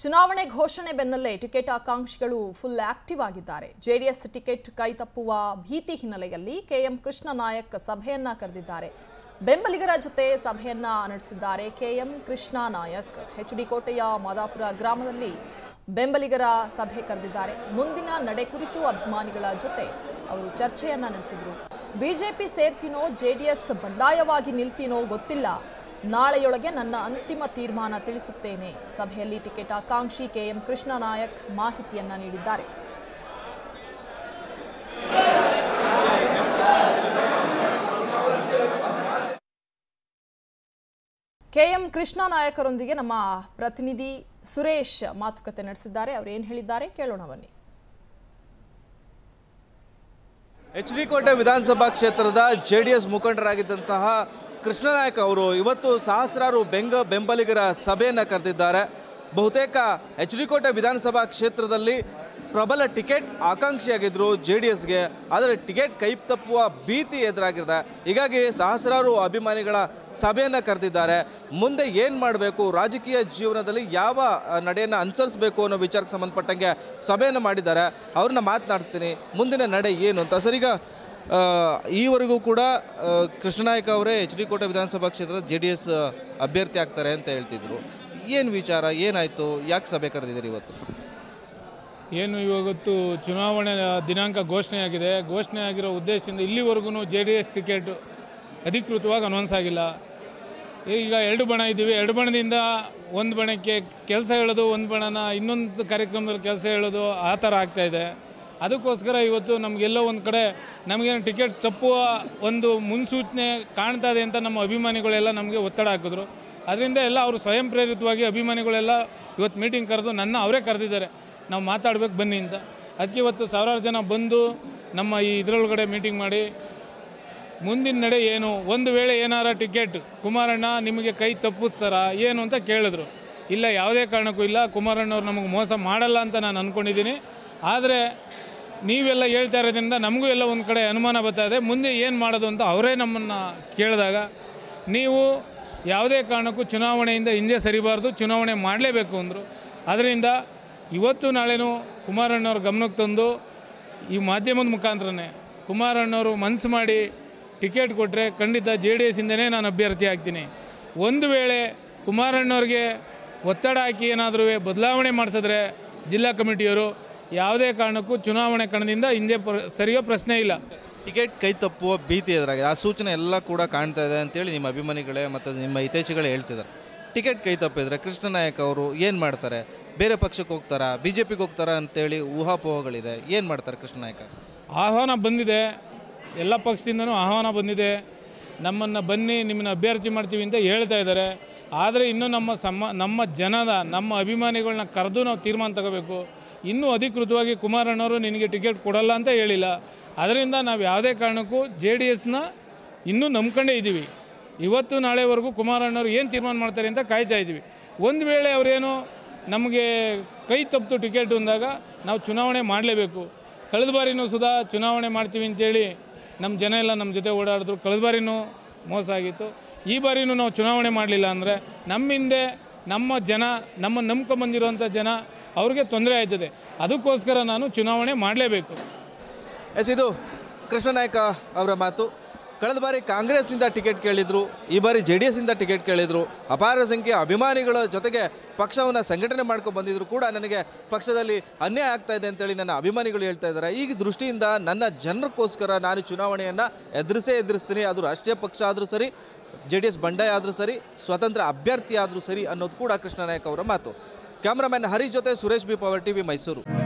ಚುನಾವಣೆ ಘೋಷಣೆ ಬೆನ್ನಲ್ಲೇ ಟಿಕೆಟ್ ಆಕಾಂಕ್ಷಿಗಳು ಫುಲ್ ಆಕ್ಟಿವ್ ಆಗಿದ್ದಾರೆ ಜೆಡಿಎಸ್ ಟಿಕೆಟ್ ಕೈತಪ್ಪುವ ಭೀತಿ ಹಿನ್ನೆಲೆಯಲ್ಲಿ ಕೆಎಂ ಕೃಷ್ಣ ನಾಯಕ್ ಸಭೆಯನ್ನ ಕರೆದಿದ್ದಾರೆ ಬೆಂಬಲಿಗರ ಜೊತೆ ಸಭೆಯನ್ನ ನಡೆಸಿದ್ದಾರೆ ಕೆಎಂ ಕೃಷ್ಣ ನಾಯಕ್ ಎಚ್ಡಿ ಕೋಟೆಯ ಮಾದಾಪುರ ಗ್ರಾಮದಲ್ಲಿ ಬೆಂಬಲಿಗರ ಸಭೆ ಕರೆದಿದ್ದಾರೆ ಮುಂದಿನ ನಡೆ ಕುರಿತು ಅಭಿಮಾನಿಗಳ ಜೊತೆ ಅವರು ಚರ್ಚೆಯನ್ನ ನಡೆಸಿದರು ಬಿಜೆಪಿ ಸೇರ್ತೀನೋ ಜೆಡಿಎಸ್ ಬಂಡಾಯವಾಗಿ ನಿಲ್ತೀನೋ ಗೊತ್ತಿಲ್ಲ ನಾಳೆಯೊಳಗೆ ನನ್ನ ಅಂತಿಮ ತೀರ್ಮಾನ ತಿಳಿಸುತ್ತೇನೆ ಸಭೆಯಲ್ಲಿ ಟಿಕೆಟ್ ಆಕಾಂಕ್ಷಿ ಕೆಎಂ ಕೃಷ್ಣ ನಾಯಕ್ ಮಾಹಿತಿಯನ್ನ ನೀಡಿದ್ದಾರೆ ಕೆಎಂ ಕೃಷ್ಣ ನಾಯಕರೊಂದಿಗೆ ನಮ್ಮ ಪ್ರತಿನಿಧಿ ಸುರೇಶ್ ಮಾತುಕತೆ ನಡೆಸಿದ್ದಾರೆ ಅವರು ಏನು ಹೇಳಿದ್ದಾರೆ ಕೇಳೋಣ ಬನ್ನಿ ಎಚ್ ಡಿ ಕೋಟೆ ವಿಧಾನಸಭಾ ಕ್ಷೇತ್ರದ ಜೆ ಡಿ ಎಸ್ ಮುಖಂಡರಾಗಿದ್ದಂತಹ ಕೃಷ್ಣನಾಯಕ್ ಅವರು ಇವತ್ತು ಸಹಸ್ರಾರು ಬೆಂಗ ಬೆಂಬಲಿಗರ ಸಭೆಯನ್ನು ಕರೆದಿದ್ದಾರೆ ಬಹುತೇಕ ಎಚ್ ಡಿ ಕೋಟೆ ವಿಧಾನಸಭಾ ಕ್ಷೇತ್ರದಲ್ಲಿ ಪ್ರಬಲ ಟಿಕೆಟ್ ಆಕಾಂಕ್ಷಿಯಾಗಿದ್ದರು ಜೆ ಡಿ ಎಸ್ಗೆ ಆದರೆ ಟಿಕೆಟ್ ಕೈ ತಪ್ಪುವ ಭೀತಿ ಎದುರಾಗಿದೆ ಹೀಗಾಗಿ ಸಹಸ್ರಾರು ಅಭಿಮಾನಿಗಳ ಸಭೆಯನ್ನು ಕರೆದಿದ್ದಾರೆ ಮುಂದೆ ಏನು ಮಾಡಬೇಕು ರಾಜಕೀಯ ಜೀವನದಲ್ಲಿ ಯಾವ ಆ, ನಡೆಯನ್ನು ಅನುಸರಿಸಬೇಕು ಅನ್ನೋ ವಿಚಾರಕ್ಕೆ ಸಂಬಂಧಪಟ್ಟಂಗೆ ಸಭೆಯನ್ನು ಮಾಡಿದ್ದಾರೆ ಅವ್ರನ್ನ ಮಾತನಾಡಿಸ್ತೀನಿ ಮುಂದಿನ ನಡೆ ಏನು ಅಂತ ಸರ್ ಈಗ ಆ, ಈವರೆಗೂ ಕೂಡ ಆ, ಕೃಷ್ಣನಾಯಕ ಅವರೇ ಎಚ್ ಡಿ ಕೋಟೆ ವಿಧಾನಸಭಾ ಕ್ಷೇತ್ರದ ಜೆ ಡಿ ಎಸ್ ಅಭ್ಯರ್ಥಿ ಆಗ್ತಾರೆ ಅಂತ ಹೇಳ್ತಿದ್ರು ಏನು ವಿಚಾರ ಏನಾಯಿತು ಯಾಕೆ ಸಭೆ ಕರೆದಿದ್ದೀರಿ ಇವತ್ತು ಏನು ಇವತ್ತು ಚುನಾವಣೆ ದಿನಾಂಕ ಘೋಷಣೆಯಾಗಿದೆ ಘೋಷಣೆ ಆಗಿರೋ ಉದ್ದೇಶದಿಂದ ಇಲ್ಲಿವರೆಗೂ ಜೆ ಡಿ ಎಸ್ ಟಿಕೆಟ್ ಅಧಿಕೃತವಾಗಿ ಅನೌನ್ಸ್ ಆಗಿಲ್ಲ ಈಗ ಎರಡು ಬಣ ಇದ್ದೀವಿ ಎರಡು ಬಣದಿಂದ ಒಂದು ಬಣಕ್ಕೆ ಕೆಲಸ ಹೇಳೋದು ಒಂದು ಬಣನ ಇನ್ನೊಂದು ಕಾರ್ಯಕ್ರಮದಲ್ಲಿ ಕೆಲಸ ಹೇಳೋದು ಆ ಥರ ಆಗ್ತಾಯಿದೆ ಅದಕ್ಕೋಸ್ಕರ ಇವತ್ತು ನಮಗೆಲ್ಲೋ ಒಂದು ಕಡೆ ನಮಗೇನು ಟಿಕೆಟ್ ತಪ್ಪುವ ಒಂದು ಮುನ್ಸೂಚನೆ ಕಾಣ್ತಾ ಇದೆ ಅಂತ ನಮ್ಮ ಅಭಿಮಾನಿಗಳೆಲ್ಲ ನಮಗೆ ಒತ್ತಡ ಹಾಕಿದ್ರು ಅದರಿಂದ ಎಲ್ಲ ಅವರು ಸ್ವಯಂ ಪ್ರೇರಿತವಾಗಿ ಅಭಿಮಾನಿಗಳೆಲ್ಲ ಇವತ್ತು ಮೀಟಿಂಗ್ ಕರೆದು ನನ್ನ ಅವರೇ ಕರೆದಿದ್ದಾರೆ ನಾವು ಮಾತಾಡ್ಬೇಕು ಬನ್ನಿ ಅಂತ ಅದಕ್ಕೆ ಇವತ್ತು ಸಾವಿರಾರು ಜನ ಬಂದು ನಮ್ಮ ಈ ಇದರೊಳಗಡೆ ಮೀಟಿಂಗ್ ಮಾಡಿ ಮುಂದಿನ ನಡೆ ಏನು ಒಂದು ವೇಳೆ ಏನಾರ ಟಿಕೆಟ್ ಕುಮಾರಣ್ಣ ನಿಮಗೆ ಕೈ ತಪ್ಪುತ್ತೆ ಸರ ಏನು ಅಂತ ಕೇಳಿದ್ರು ಇಲ್ಲ ಯಾವುದೇ ಕಾರಣಕ್ಕೂ ಇಲ್ಲ ಕುಮಾರಣ್ಣವ್ರು ನಮಗೆ ಮೋಸ ಮಾಡಲ್ಲ ಅಂತ ನಾನು ಅಂದ್ಕೊಂಡಿದ್ದೀನಿ ಆದರೆ ನೀವೆಲ್ಲ ಹೇಳ್ತಾ ಇರೋದ್ರಿಂದ ನಮಗೂ ಎಲ್ಲ ಒಂದು ಕಡೆ ಅನುಮಾನ ಬರ್ತಾ ಇದೆ ಮುಂದೆ ಏನು ಮಾಡೋದು ಅಂತ ಅವರೇ ನಮ್ಮನ್ನು ಕೇಳಿದಾಗ ನೀವು ಯಾವುದೇ ಕಾರಣಕ್ಕೂ ಚುನಾವಣೆಯಿಂದ ಹಿಂದೆ ಸರಿಬಾರ್ದು ಚುನಾವಣೆ ಮಾಡಲೇಬೇಕು ಅಂದರು ಅದರಿಂದ ಇವತ್ತು ನಾಳೆನೂ ಕುಮಾರಣ್ಣವ್ರ ಗಮನಕ್ಕೆ ತಂದು ಈ ಮಾಧ್ಯಮದ ಮುಖಾಂತರನೇ ಕುಮಾರಣ್ಣವರು ಮನಸ್ಸು ಮಾಡಿ ಟಿಕೆಟ್ ಕೊಟ್ಟರೆ ಖಂಡಿತ ಜೆ ಡಿ ಎಸ್ಸಿಂದನೇ ನಾನು ಅಭ್ಯರ್ಥಿ ಆಗ್ತೀನಿ ಒಂದು ವೇಳೆ ಕುಮಾರಣ್ಣವ್ರಿಗೆ ಒತ್ತಡ ಹಾಕಿ ಏನಾದರೂ ಬದಲಾವಣೆ ಮಾಡಿಸಿದ್ರೆ ಜಿಲ್ಲಾ ಕಮಿಟಿಯವರು ಯಾವುದೇ ಕಾರಣಕ್ಕೂ ಚುನಾವಣೆ ಕಣದಿಂದ ಹಿಂದೆ ಪ್ರ ಸರಿಯೋ ಪ್ರಶ್ನೆ ಇಲ್ಲ ಟಿಕೆಟ್ ಕೈ ತಪ್ಪುವ ಭೀತಿ ಎದುರಾಗಿದೆ ಆ ಸೂಚನೆ ಎಲ್ಲ ಕೂಡ ಕಾಣ್ತಾ ಇದೆ ಅಂತೇಳಿ ನಿಮ್ಮ ಅಭಿಮಾನಿಗಳೇ ಮತ್ತು ನಿಮ್ಮ ಹಿತೈಷಿಗಳೇ ಹೇಳ್ತಿದ್ದಾರೆ ಟಿಕೆಟ್ ಕೈ ತಪ್ಪಿದ್ರೆ ಕೃಷ್ಣನಾಯಕ್ ಅವರು ಏನು ಮಾಡ್ತಾರೆ ಬೇರೆ ಪಕ್ಷಕ್ಕೆ ಹೋಗ್ತಾರಾ ಬಿ ಜೆ ಪಿಗೆ ಹೋಗ್ತಾರಾ ಅಂತೇಳಿ ಊಹಾಪೋಹಗಳಿದೆ ಏನು ಮಾಡ್ತಾರೆ ಕೃಷ್ಣನಾಯಕ ಆಹ್ವಾನ ಬಂದಿದೆ ಎಲ್ಲ ಪಕ್ಷದಿಂದನೂ ಆಹ್ವಾನ ಬಂದಿದೆ ನಮ್ಮನ್ನು ಬನ್ನಿ ನಿಮ್ಮನ್ನ ಅಭ್ಯರ್ಥಿ ಮಾಡ್ತೀವಿ ಅಂತ ಹೇಳ್ತಾ ಇದ್ದಾರೆ ಆದರೆ ಇನ್ನೂ ನಮ್ಮ ಸಮ ನಮ್ಮ ಜನದ ನಮ್ಮ ಅಭಿಮಾನಿಗಳನ್ನ ಕರೆದು ನಾವು ತೀರ್ಮಾನ ತಗೋಬೇಕು ಇನ್ನೂ ಅಧಿಕೃತವಾಗಿ ಕುಮಾರಣ್ಣವರು ನಿನಗೆ ಟಿಕೆಟ್ ಕೊಡಲ್ಲ ಅಂತ ಹೇಳಿಲ್ಲ ಅದರಿಂದ ನಾವು ಯಾವುದೇ ಕಾರಣಕ್ಕೂ ಜೆ ಡಿ ಎಸ್ನ ಇನ್ನೂ ನಂಬ್ಕೊಂಡೇ ಇದ್ದೀವಿ ಇವತ್ತು ನಾಳೆವರೆಗೂ ಕುಮಾರಣ್ಣವ್ರು ಏನು ತೀರ್ಮಾನ ಮಾಡ್ತಾರೆ ಅಂತ ಕಾಯ್ತಾ ಇದ್ದೀವಿ ಒಂದು ವೇಳೆ ಅವರೇನು ನಮಗೆ ಕೈ ತಪ್ಪಿತು ಟಿಕೆಟ್ ಅಂದಾಗ ನಾವು ಚುನಾವಣೆ ಮಾಡಲೇಬೇಕು ಕಳೆದ ಬಾರಿನೂ ಸುಧಾ ಚುನಾವಣೆ ಮಾಡ್ತೀವಿ ಅಂತೇಳಿ ನಮ್ಮ ಜನ ಎಲ್ಲ ನಮ್ಮ ಜೊತೆ ಓಡಾಡಿದ್ರು ಕಳೆದ ಬಾರಿನೂ ಮೋಸ ಆಗಿತ್ತು ಈ ಬಾರಿನೂ ನಾವು ಚುನಾವಣೆ ಮಾಡಲಿಲ್ಲ ಅಂದರೆ ನಮ್ಮ ಹಿಂದೆ ನಮ್ಮ ಜನ ನಮ್ಮ ನಂಬ್ಕೊಂಬಂದಿರೋಂಥ ಜನ ಅವ್ರಿಗೆ ತೊಂದರೆ ಆಯ್ತದೆ ಅದಕ್ಕೋಸ್ಕರ ನಾನು ಚುನಾವಣೆ ಮಾಡಲೇಬೇಕು ಎಸ್ ಇದು ಕೃಷ್ಣನಾಯಕ ಅವರ ಮಾತು ಕಳೆದ ಬಾರಿ ಕಾಂಗ್ರೆಸ್ನಿಂದ ಟಿಕೆಟ್ ಕೇಳಿದ್ರು ಈ ಬಾರಿ ಜೆ ಡಿ ಎಸ್ಸಿಂದ ಟಿಕೆಟ್ ಕೇಳಿದ್ರು ಅಪಾರ ಸಂಖ್ಯೆಯ ಅಭಿಮಾನಿಗಳ ಜೊತೆಗೆ ಪಕ್ಷವನ್ನು ಸಂಘಟನೆ ಮಾಡ್ಕೊಂಡು ಬಂದಿದ್ರು ಕೂಡ ನನಗೆ ಪಕ್ಷದಲ್ಲಿ ಅನ್ಯಾಯ ಆಗ್ತಾ ಇದೆ ಅಂತೇಳಿ ನನ್ನ ಅಭಿಮಾನಿಗಳು ಹೇಳ್ತಾ ಇದ್ದಾರೆ ಈ ದೃಷ್ಟಿಯಿಂದ ನನ್ನ ಜನರಕ್ಕೋಸ್ಕರ ನಾನು ಚುನಾವಣೆಯನ್ನು ಎದುರಿಸೇ ಎದುರಿಸ್ತೀನಿ ಅದು ರಾಷ್ಟ್ರೀಯ ಪಕ್ಷ ಆದರೂ ಸರಿ ಜೆ ಡಿ ಎಸ್ ಬಂಡಾಯ ಆದರೂ ಸರಿ ಸ್ವತಂತ್ರ ಅಭ್ಯರ್ಥಿ ಆದರೂ ಸರಿ ಅನ್ನೋದು ಕೂಡ ಕೃಷ್ಣನಾಯಕ್ ಅವರ ಮಾತು ಕ್ಯಾಮ್ರಾಮನ್ ಹರೀಶ್ ಜೊತೆ Suresh B power TV Mysuru